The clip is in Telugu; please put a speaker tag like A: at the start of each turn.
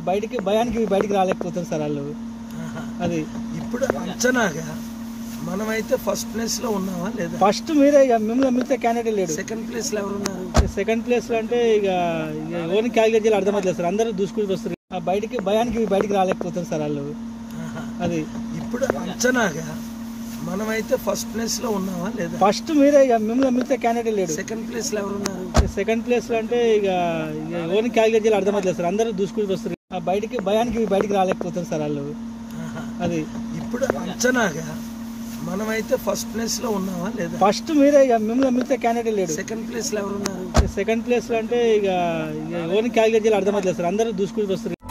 A: బయటికి భయానికి బయటికి రాలేకపోతారు సార్ వాళ్ళు
B: ఆహా.
A: అది
B: ఇప్పుడు అంచనాగా మనమైతే ఫస్ట్ ప్లేస్ లో ఉన్నావా లేదా
A: ఫస్ట్ మీరే ఇక మిమ్మల్ని మిగతా క్యాండిడేట్ లేడు
B: సెకండ్ ప్లేస్ లో ఎవరున్నారు
A: సెకండ్ ప్లేస్ లో అంటే ఇక ఓన్ క్యాలిక్యులేట్ చేయాలి అర్థమవుతుంది సార్ అందరూ దూసుకుని వస్తారు ఆ బయటికి భయానికి బయటికి రాలేకపోతారు సార్ వాళ్ళు
B: ఆహా.
A: అది
B: ఇప్పుడు అంచనాగా మనమైతే ఫస్ట్ ప్లేస్ లో ఉన్నావా లేదా
A: ఫస్ట్ మీరే ఇక మిమ్మల్ని మిగతా క్యాండిడేట్ లేడు
B: సెకండ్ ప్లేస్ లో ఎవరున్నారు
A: సెకండ్ ప్లేస్ లో అంటే ఇక ఓన్ క్యాలిక్యులేట్ చేయాలి అర్థమవుతుంది సార్ అందరూ దూసుకుని వస్తారు ఆ బయటికి భయానికి బయటికి రాలేకపోతారు సార్ వాళ్ళు
B: ఆహా.
A: అది
B: ఇప్పుడు అంచనాగా మనమైతే ఫస్ట్ ప్లేస్ లో ఉన్నావా లేదా
A: ఫస్ట్ మీరే ఇక మిమ్మల్ని మిగతా క్యాండిడేట్ లేడు
B: సెకండ్ ప్లేస్ లో ఎవరున్నారు
A: సెకండ్ ప్లేస్ లో అంటే ఇక ఓన్ క్యాలిక్యులేట్ చేయాలి అర్థమవుతుంది సార్ అందరూ దూసుకుని వస్తారు